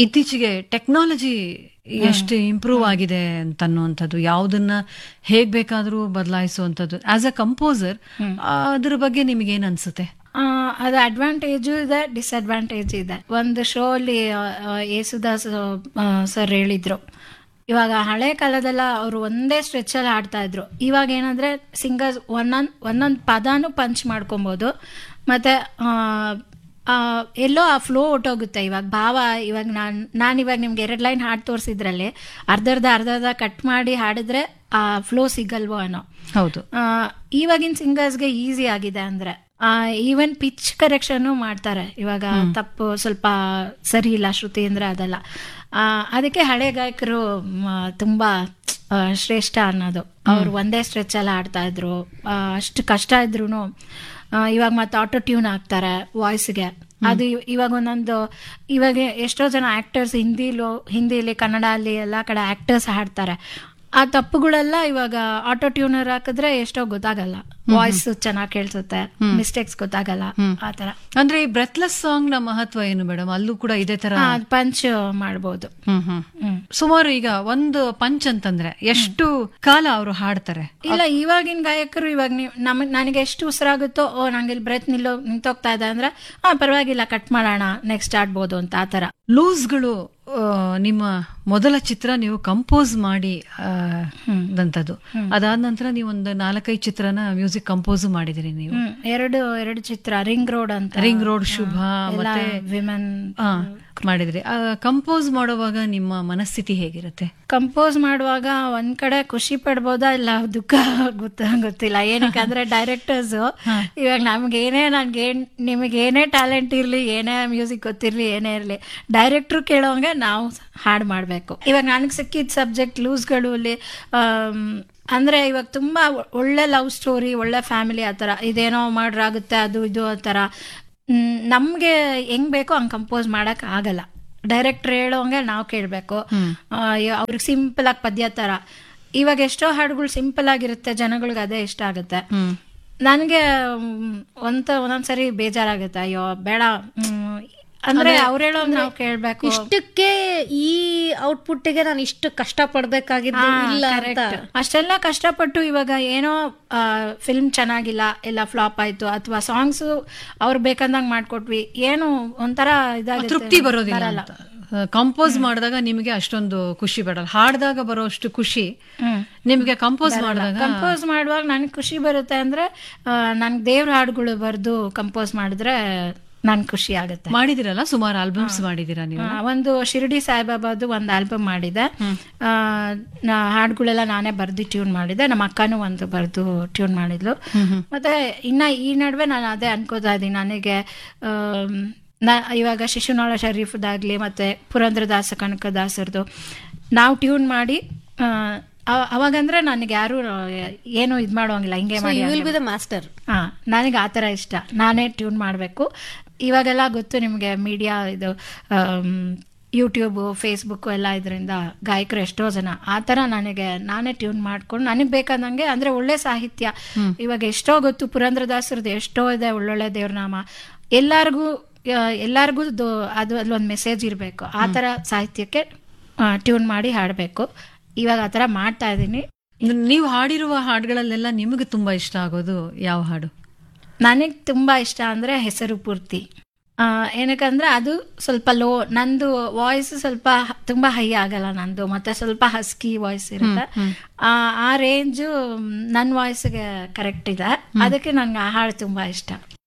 ಇತ್ತೀಚೆಗೆ ಟೆಕ್ನಾಲಜಿ ಎಷ್ಟು ಇಂಪ್ರೂವ್ ಆಗಿದೆ ಅಂತ ಅನ್ನುವಂಥದ್ದು ಯಾವುದನ್ನ ಹೇಗ್ ಬೇಕಾದ್ರೂ ಬದಲಾಯಿಸುವಂಥದ್ದು ಆಸ್ ಅ ಕಂಪೋಸರ್ ಅದ್ರ ಬಗ್ಗೆ ನಿಮಗೆ ಏನ್ ಅನ್ಸುತ್ತೆ ಆ, ಅದು ಅಡ್ವಾಂಟೇಜು ಇದೆ ಡಿಸ್ಅಡ್ವಾಂಟೇಜ್ ಇದೆ ಒಂದು ಶೋ ಅಲ್ಲಿ ಆ, ಆ, ಯೇಸುದಾಸ್ ಸರ್ ಹೇಳಿದ್ರು ಇವಾಗ ಹಳೆ ಕಾಲದೆಲ್ಲ ಅವರು ಒಂದೇ ಸ್ಟ್ರೆಚ್ ಅಲ್ಲಿ ಹಾಡ್ತಾ ಇದ್ರು ಇವಾಗ ಏನಂದ್ರೆ ಸಿಂಗರ್ಸ್ ಒಂದೊಂದ್ ಒಂದೊಂದು ಪದಾನು ಪಂಚ್ ಮಾಡ್ಕೊಬೋದು ಮತ್ತೆ ಆ, ಆ, ಎಲ್ಲೋ ಆ ಫ್ಲೋ ಹೊಟ್ಟೋಗುತ್ತೆ ಇವಾಗ ಭಾವ ಇವಾಗ ನಾನು ನಾನು ಇವಾಗ ನಿಮ್ಗೆ ಎರಡು ಲೈನ್ ಹಾಡು ತೋರಿಸಿದ್ರಲ್ಲಿ ಅರ್ಧರ್ಧ ಅರ್ಧರ್ಧ ಕಟ್ ಮಾಡಿ ಹಾಡಿದ್ರೆ ಆ ಫ್ಲೋ ಸಿಗಲ್ವೋ ಅನ್ನೋ ಹೌದು ಆ, ಇವಾಗಿನ ಸಿಂಗರ್ಸ್ಗೆ ಈಸಿ ಆಗಿದೆ ಅಂದ್ರೆ ಈವನ್ ಪಿಚ್ ಕರೆಕ್ಷನ್ ಮಾಡ್ತಾರೆ ಇವಾಗ ತಪ್ಪು ಸ್ವಲ್ಪ ಸರಿ ಇಲ್ಲ ಶ್ರುತಿ ಅಂದ್ರೆ ಅದೆಲ್ಲ ಆ, ಅದಕ್ಕೆ ಹಳೆ ಗಾಯಕರು ಮ, ತುಂಬಾ ಆ, ಶ್ರೇಷ್ಠ ಅನ್ನೋದು ಅವ್ರು ಒಂದೇ ಸ್ಟ್ರೆಚ್ ಅಲ್ಲಿ ಆಡ್ತಾ ಇದ್ರು ಆ, ಅಷ್ಟು ಕಷ್ಟ ಇದ್ರು ಇವಾಗ ಮತ್ತೆ ಆಟೋ ಟ್ಯೂನ್ ಹಾಕ್ತಾರೆ ವಾಯ್ಸ್ಗೆ ಅದು ಇವ್- ಇವಾಗ ಒಂದೊಂದು ಇವಾಗ ಎಷ್ಟೋ ಜನ ಆಕ್ಟರ್ಸ್ ಹಿಂದಿಲೂ ಹಿಂದಿಲಿ ಕನ್ನಡ ಅಲ್ಲಿ ಎಲ್ಲ ಕಡೆ ಆಕ್ಟರ್ಸ್ ಹಾಡ್ತಾರೆ ಆ ತಪ್ಪುಗಳೆಲ್ಲ ಇವಾಗ ಆಟೋ ಟ್ಯೂನರ್ ಹಾಕಿದ್ರೆ ಎಷ್ಟೋ ಗೊತ್ತಾಗಲ್ಲ ವಾಯ್ಸ್ ಚೆನ್ನಾಗಿ ಕೇಳಿಸುತ್ತೆ ಮಿಸ್ಟೇಕ್ಸ್ ಗೊತ್ತಾಗಲ್ಲ ಆ ತರ ಅಂದ್ರೆ ಈ ಬ್ರೆತ್ಲೆಸ್ ಸಾಂಗ್ ನ ಮಹತ್ವ ಏನು ಮೇಡಮ್ ಅಲ್ಲೂ ಕೂಡ ಇದೇ ತರ ಪಂಚ್ ಮಾಡ್ಬೋದು ಹ್ಮ್ ಹ್ಮ್ ಹ್ಮ್. ಸುಮಾರು ಈಗ ಒಂದು ಪಂಚ್ ಅಂತಂದ್ರೆ ಎಷ್ಟು ಕಾಲ ಅವರು ಹಾಡ್ತಾರೆ ಇಲ್ಲ ಇವಾಗಿನ ಗಾಯಕರು ಇವಾಗ ನೀವು ನಮಗ್ ನನಗೆ ಎಷ್ಟು ಉಸಿರಾಗುತ್ತೋ ಓ ನಂಗೆ ಇಲ್ಲಿ ಬ್ರೆತ್ ನಿಲ್ಲೋ ನಿಂತೋಗ್ತಾ ಇದೆ ಅಂದ್ರೆ ಹಾ ಪರವಾಗಿಲ್ಲ ಕಟ್ ಮಾಡೋಣ ನೆಕ್ಸ್ಟ್ ಆಡ್ಬೋದು ಅಂತ ಆ ತರ ಲೂಸ್ಗಳು ಆ, ನಿಮ್ಮ ಮೊದಲ ಚಿತ್ರ ನೀವು ಕಂಪೋಸ್ ಮಾಡಿ ಆ, ದಂತದ್ದು ಅದಾದ ನಂತರ ನೀವು ಒಂದು ನಾಲ್ಕೈದು ಚಿತ್ರನ ಮ್ಯೂಸಿಕ್ ಕಂಪೋಸ್ ಮಾಡಿದಿರಿ ನೀವು ಹ್ಮ್ ಎರಡು ಎರಡು ಚಿತ್ರ ರಿಂಗ್ ರೋಡ್ ಅಂತ ರಿಂಗ್ ರೋಡ್ ಶುಭ ಮತ್ತೆ ವಿಮೆನ್ ಆ, ಮಾಡಿದ್ರಿ ಕಂಪೋಸ್ ಮಾಡುವಾಗ ನಿಮ್ಮ ಮನಸ್ಥಿತಿ ಹೇಗಿರುತ್ತೆ ಕಂಪೋಸ್ ಮಾಡುವಾಗ ಒಂದ್ ಕಡೆ ಖುಷಿ ಪಡ್ಬೋದಾ ಇಲ್ಲ ದುಃಖ ಗೊತ್ತ ಗೊತ್ತಿಲ್ಲ ಏನಕ್ಕೆ ಅಂದ್ರೆ ಡೈರೆಕ್ಟರ್ಸ್ ಇವಾಗ ನಮ್ಗೆ ಏನೇ ನನ್ಗೆ ಏನ್ ನಿಮಗೆ ಏನೇ ಟ್ಯಾಲೆಂಟ್ ಇರ್ಲಿ ಏನೇ ಮ್ಯೂಸಿಕ್ ಗೊತ್ತಿರ್ಲಿ ಏನೇ ಇರ್ಲಿ ಡೈರೆಕ್ಟ್ರು ಕೇಳೋಂಗೆ ನಾವು ಹಾಡ್ ಮಾಡ್ಬೇಕು ಇವಾಗ ನನಗೆ ಸಿಕ್ಕಿದ ಸಬ್ಜೆಕ್ಟ್ ಲೂಸ್ಗಳು ಅಲ್ಲಿ ಆಮ್, ಅಂದ್ರೆ ಇವಾಗ ತುಂಬಾ ಒಳ್ಳೆ ಲವ್ ಸ್ಟೋರಿ ಒಳ್ಳೆ ಫ್ಯಾಮಿಲಿ ಆ ಥರ ಇದೇನೋ ಮಾಡ್ರಾಗುತ್ತೆ ಅದು ಇದು ಆ ಥರ ಮ್, ನಮ್ಗೆ ಹೆಂಗ್ ಬೇಕೋ ಹಂಗ್ ಕಂಪೋಸ್ ಮಾಡಕ್ ಆಗಲ್ಲ ಡೈರೆಕ್ಟರ್ ಹೇಳೋಂಗೆ ನಾವು ಕೇಳಬೇಕು ಅವ್ರಿಗೆ ಸಿಂಪಲ್ ಆಗಿ ಪದ್ಯ ತರ ಇವಾಗ ಎಷ್ಟೋ ಹಾಡುಗಳು ಸಿಂಪಲ್ ಆಗಿರುತ್ತೆ ಜನಗಳಿಗೆ ಅದೇ ಇಷ್ಟ ಆಗುತ್ತೆ ನನಗೆ ಒಂತ ಒಂದೊಂದ್ಸರಿ ಬೇಜಾರಾಗುತ್ತೆ ಅಯ್ಯೋ ಬೇಡ ಮ್, ಅಂದ್ರೆ ಅವ್ರು ಹೇಳೋಂಗ್ ನಾವು ಕೇಳ್ಬೇಕು ಇಷ್ಟಕ್ಕೆ ಈ ಔಟ್ಪುಟ್ಗೆ ನಾನು ಇಷ್ಟು ಕಷ್ಟ ಪಡ್ಬೇಕಾಗಿದ್ದು ಹಾ, ಇಲ್ಲ ಅಂತ correct. ಅಷ್ಟೆಲ್ಲ ಕಷ್ಟಪಟ್ಟು ಇವಾಗ ಏನೋ ಫಿಲ್ಮ್ ಚೆನ್ನಾಗಿಲ್ಲ ಇಲ್ಲ ಫ್ಲಾಪ್ ಆಯ್ತು ಅಥವಾ ಸಾಂಗ್ಸ್ ಅವ್ರು ಬೇಕಂದಂಗ್ ಮಾಡ್ಕೊಟ್ವಿ ಏನು ಒಂಥರ ಇದಾಗುತ್ತೆ ತೃಪ್ತಿ ಬರೋದಿಲ್ಲ ಕಂಪೋಸ್ ಮಾಡಿದಾಗ ನಿಮಗೆ ಅಷ್ಟೊಂದು ಖುಷಿ ಬರಲ್ಲ ಹಾಡಿದಾಗ ಬರೋಷ್ಟು ಖುಷಿ ಹ್ಮ್ ನಿಮಗೆ ಕಂಪೋಸ್ ಮಾಡಿದಾಗ ಕಂಪೋಸ್ ಮಾಡುವಾಗ ನನ್ಗೆ ಖುಷಿ ಬರುತ್ತೆ ಅಂದ್ರೆ ನನ್ಗೆ ದೇವ್ರ ಹಾಡುಗಳು ಬರ್ದು ಕಂಪೋಸ್ ಮಾಡಿದ್ರೆ ನನ್ಗೆ ಖುಷಿ ಆಗುತ್ತೆ ಮಾಡಿದಿರಲ್ಲ ಸುಮಾರು ಆಲ್ಬಮ್ಸ್ ಮಾಡಿದಿರಾ ನೀವು ಆ, ಒಂದು ಶಿರಡಿ ಸಾಯಿಬಾಬಾದು ಒಂದು ಆಲ್ಬಮ್ ಮಾಡಿದೆ ಆ, ನಾ- ಹಾಡುಗಳೆಲ್ಲ ನಾನೇ ಬರ್ದು ಟ್ಯೂನ್ ಮಾಡಿದೆ ನಮ್ಮ ಅಕ್ಕನೂ ಒಂದು ಬರ್ದು ಟ್ಯೂನ್ ಮಾಡಿದ್ಲು ಮತ್ತೆ ಇನ್ನ ಈ ನಡುವೆ ನಾನು ಅದೇ ಅನ್ಕೋತಾ ಇದ್ದೀನಿ ನನಗೆ ಆಮ್, ನಾ ಇವಾಗ ಶಿಶುನಾಳ ಶರೀಫ್ದಾಗ್ಲಿ ಮತ್ತೆ ಪುರಂದ್ರದಾಸ ಕನಕದಾಸರದು ನಾವು ಟ್ಯೂನ್ ಮಾಡಿ ಆ, ಅವ- ಅವಾಗಂದ್ರೆ ನನಗೆ ಯಾರು ಏನು ಇದ್ ಮಾಡೋಂಗಿಲ್ಲ ಹಿಂಗೆ ಮಾಡಿ ಯು ಹಂಗೆ ವಿಲ್ ಬಿ ದ ಮಾಸ್ಟರ್ ಹಾ ನನಗೆ ಆ ಥರ ಇಷ್ಟ ನಾನೇ ಟ್ಯೂನ್ ಮಾಡಬೇಕು ಇವಾಗೆಲ್ಲ ಗೊತ್ತು ನಿಮಗೆ ಮೀಡಿಯಾ ಇದು ಯೂಟ್ಯೂಬು ಫೇಸ್ಬುಕ್ಕು ಎಲ್ಲ ಇದರಿಂದ ಗಾಯಕರು ಎಷ್ಟೋ ಜನ ಆ ಥರ ನನಗೆ ನಾನೇ ಟ್ಯೂನ್ ಮಾಡ್ಕೊಂಡು ನನಗೆ ಬೇಕಾದಂಗೆ ಅಂದರೆ ಒಳ್ಳೆ ಸಾಹಿತ್ಯ ಇವಾಗ ಎಷ್ಟೋ ಗೊತ್ತು ಪುರಂದ್ರದಾಸರದ್ದು ಎಷ್ಟೋ ಇದೆ ಒಳ್ಳೊಳ್ಳೆ ದೇವ್ರನಾಮ ಎಲ್ಲರಿಗೂ ಎಲ್ಲರಿಗೂ ಅದು ಅಲ್ಲೊಂದು ಮೆಸೇಜ್ ಇರಬೇಕು ಆ ಥರ ಸಾಹಿತ್ಯಕ್ಕೆ ಟ್ಯೂನ್ ಮಾಡಿ ಹಾಡಬೇಕು ಇವಾಗ ಆ ಥರ ಮಾಡ್ತಾ ಇದ್ದೀನಿ ನೀವು ಹಾಡಿರುವ ಹಾಡುಗಳಲ್ಲೆಲ್ಲ ನಿಮಗೆ ತುಂಬಾ ಇಷ್ಟ ಆಗೋದು ಯಾವ ಹಾಡು ನನಗೆ ತುಂಬಾ ಇಷ್ಟ ಅಂದ್ರೆ ಹೆಸರು ಪೂರ್ತಿ ಆ, ಏನಕ್ಕಂದ್ರೆ ಅದು ಸ್ವಲ್ಪ ಲೋ ನಂದು ವಾಯ್ಸ್ ಸ್ವಲ್ಪ ಹ- ತುಂಬಾ ಹೈ ಆಗಲ್ಲ ನಂದು ಮತ್ತೆ ಸ್ವಲ್ಪ ಹಸ್ಕಿ ವಾಯ್ಸ್ ಇರುತ್ತೆ ಆ, ಆ ರೇಂಜು ನನ್ನ ವಾಯ್ಸ್ಗೆ ಕರೆಕ್ಟ್ ಇದೆ ಅದಕ್ಕೆ ನಂಗೆ ಆ ಹಾಡು ತುಂಬಾ ಇಷ್ಟ